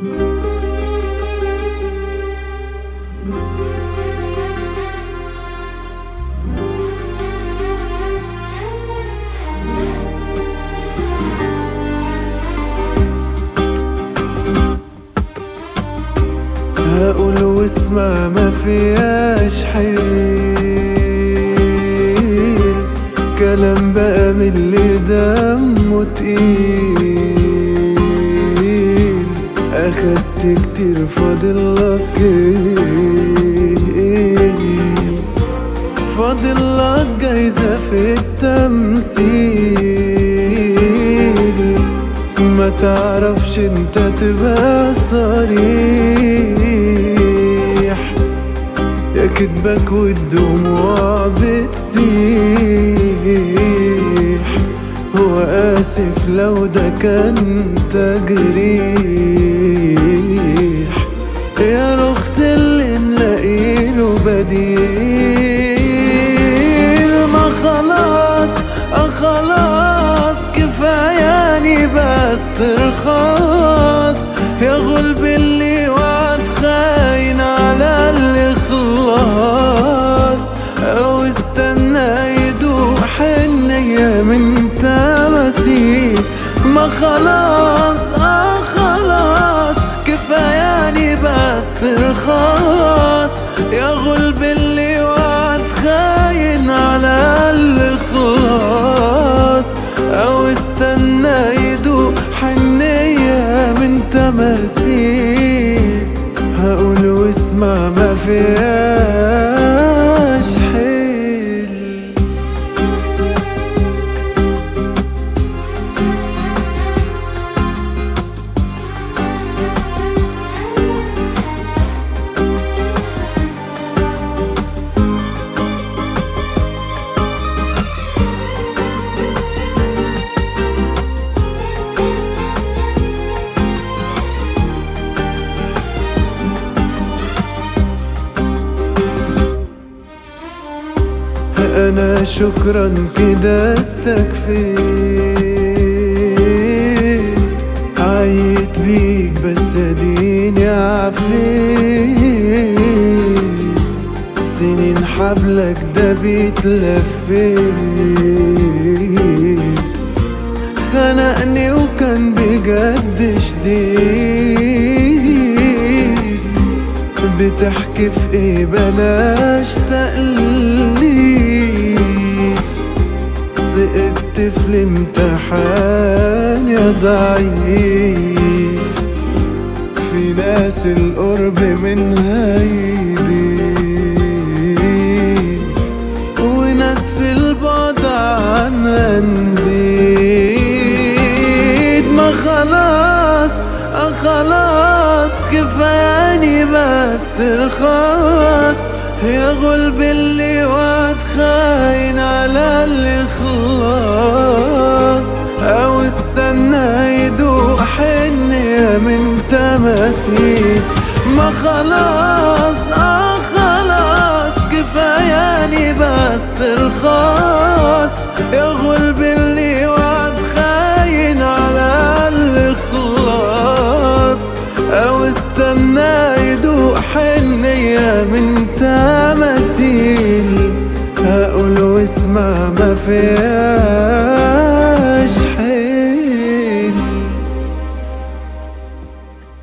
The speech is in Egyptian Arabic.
هقول واسمع ما فيهاش حيل كلام بقى من اللي دمه تقيل اخدت كتير فاضلك ايه فاضلك جايزة في التمثيل ما تعرفش انت تبقى صريح يا كدبك والدموع بتسيح هو آسف لو ده كان تجريح يا رخص اللي نلاقيله بديل ما خلاص اه خلاص كفاياني بس ترخاص يا غلب اللي وعد خاين على الإخلاص أو استنى يدوق حنية من تماسيك ما خلاص اه خلاص كفاياني بس ترخاص يا غلب اللي وعد خاين على الإخلاص أو استنى يدوق حنية من تماسيك هقول واسمع ما فيهاش حيل انا شكرا كده استكفيت عيت بيك بس اديني عفيت سنين حبلك ده بيتلفيت خنقني وكان بجد شديد بتحكي في ايه بلاش تأليف سقطت في الامتحان يا ضعيف في ناس القرب منها يضيف وناس في البعد عنها نزيد ما خلاص اه خلاص كفاياني بس ترخاص يا غلب اللي وعد خاين على الإخلاص أو استنى يدوق حنية من تماسيك ما خلاص اه خلاص كفاياني بس ترخاص يا غلب اللي وعد خاين على الإخلاص أو استنى يدوق حنية من تماثيل هقول واسمع ما فيها